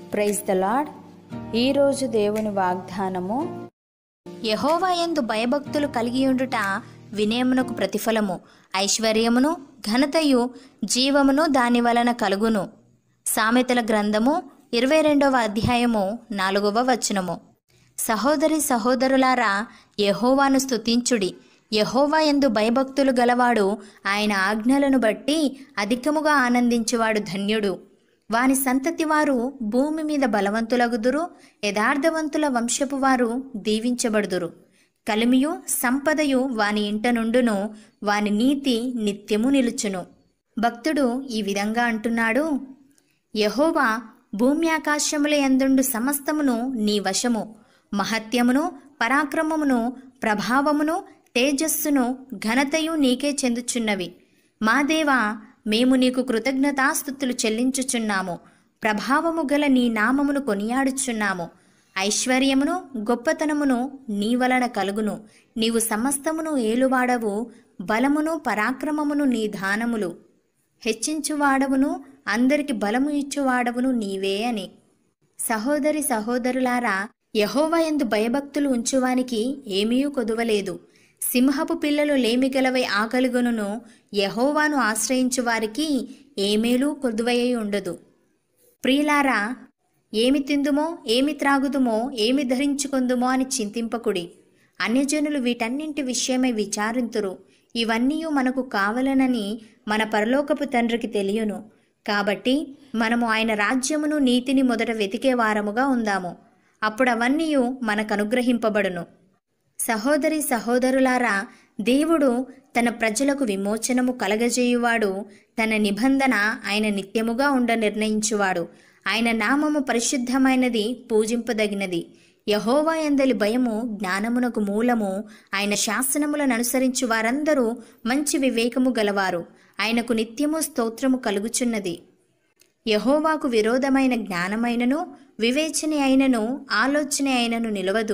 praise the lord ఈరోజు దేవుని వాగ్దానము యహోవా యందు భయభక్తులు కలిగియుండుట వినయమునకు ప్రతిఫలము ఐశ్వర్యమును ఘనతయు జీవమును దాని వలన కలుగును సామెతల గ్రంథము ఇరవై రెండవ అధ్యాయము నాలుగవ వచనము సహోదరి సహోదరులారా యహోవాను స్తుతించుడి యహోవా యందు భయభక్తులు గలవాడు ఆయన ఆజ్ఞలను బట్టి అధికముగా ఆనందించువాడు ధన్యుడు వాని సంతతి వారు భూమి మీద బలవంతులగుదురు యథార్థవంతుల వంశపు వారు దీవించబడుదురు కలిమియు సంపదయు వాని ఇంట నుండును వాని నీతి నిత్యము నిలుచును భక్తుడు ఈ విధంగా అంటున్నాడు యహోవా భూమి ఆకాశముల యందుండు సమస్తమును నీ వశము మహత్యమును పరాక్రమమును ప్రభావమును తేజస్సును ఘనతయు నీకే చెందుచున్నవి మా దేవా మేము నీకు కృతజ్ఞతాస్థుతులు చెల్లించుచున్నాము ప్రభావము గల నీ నామమును కొనియాడుచున్నాము ఐశ్వర్యమును గొప్పతనమును నీ వలన కలుగును నీవు సమస్తమును ఏలువాడవు బలమును పరాక్రమమును నీ దానములు హెచ్చించువాడవును అందరికి బలము ఇచ్చువాడవును నీవే అని సహోదరి సహోదరులారా యహోవా యందు భయభక్తులు ఉంచువానికి ఏమీ కొదువలేదు సింహపు పిల్లలు లేమిగలవై ఆకలిగొనును యహోవాను ఆశ్రయించు వారికి ఏమేలూ కొదువయ్యి ఉండదు ప్రియులారా ఏమి తిందుమో ఏమి త్రాగుదుమో ఏమి ధరించుకుందుమో అని చింతింపకుడి అన్యజనులు వీటన్నింటి విషయమై విచారింతురు ఇవన్నీ మనకు కావలనని మన పరలోకపు తండ్రికి తెలియను కాబట్టి మనము ఆయన రాజ్యమును నీతిని మొదట వెతికే వారముగా ఉందాము అప్పుడు అవన్నీ మనకు అనుగ్రహింపబడును సహోదరి సహోదరులారా దేవుడు తన ప్రజలకు విమోచనము కలగజేయువాడు తన నిబంధన ఆయన నిత్యముగా ఉండ నిర్ణయించువాడు ఆయన నామము పరిశుద్ధమైనది పూజింపదగినది యహోవా ఎందలి భయము జ్ఞానమునకు మూలము ఆయన శాసనములను అనుసరించు వారందరూ మంచి వివేకము గలవారు ఆయనకు నిత్యము స్తోత్రము కలుగుచున్నది యహోవాకు విరోధమైన జ్ఞానమైనను వివేచన అయినను ఆలోచన అయినను నిలవదు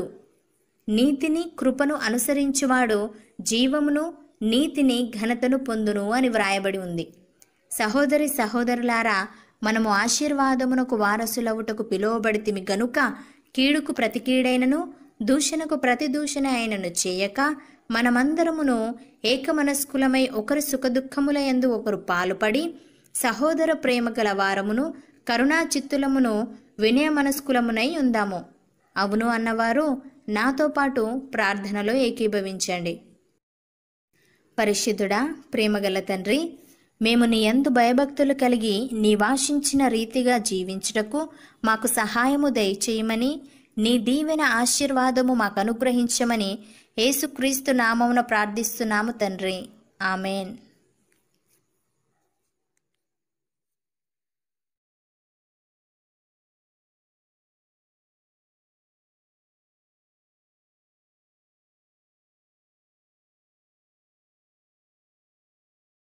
నీతిని కృపను అనుసరించువాడు జీవమును నీతిని ఘనతను పొందును అని వ్రాయబడి ఉంది సహోదరి సహోదరులారా మనము ఆశీర్వాదమునకు వారసులవుటకు పిలువబడితిమి గనుక కీడుకు ప్రతి కీడైనను దూషణకు ప్రతి దూషణ అయినను చేయక మనమందరమును ఏకమనస్కులమై ఒకరి సుఖదుఖముల యందు ఒకరు పాలుపడి సహోదర ప్రేమ గల వారమును కరుణా చిత్తులమును వినయ మనస్కులమునై ఉందాము అవును అన్నవారు నాతో పాటు ప్రార్థనలో ఏకీభవించండి పరిశుద్ధుడా ప్రేమగల తండ్రి మేము నీ యందు భయభక్తులు కలిగి నీ వాషించిన రీతిగా జీవించుటకు మాకు సహాయము దయచేయమని నీ దీవెన ఆశీర్వాదము మాకు అనుగ్రహించమని యేసుక్రీస్తు నామమున ప్రార్థిస్తున్నాము తండ్రి ఆమెన్